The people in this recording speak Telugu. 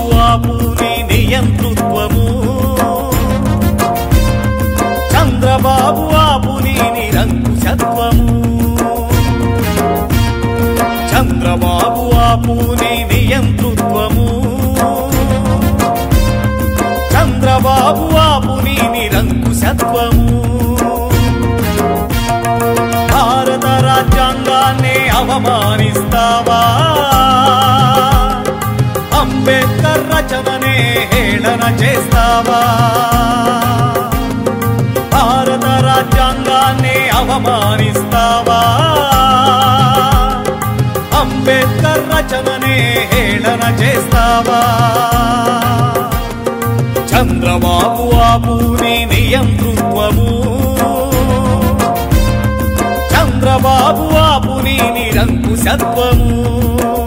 ఆపు నీ నియంతృత్వము చంద్రబాబు ఆపు నీ నిరంకుశత్వము చంద్రబాబు ఆపు నీ నియంతృత్వము చంద్రబాబు ఆపు నీ నిరంకుశత్వము భారత రాజ్యాంగాన్ని అవమానిస్తావా అంబేద్కర్ రచననే హేళన చేస్తావా భారత రాజ్యాంగాన్ని అవమానిస్తావా అంబేద్కర్ రచననే హేళన చేస్తావా చంద్రబాబు ఆపు నీ నియంతృత్వము చంద్రబాబు ఆపు నీ నిరంకుశత్వము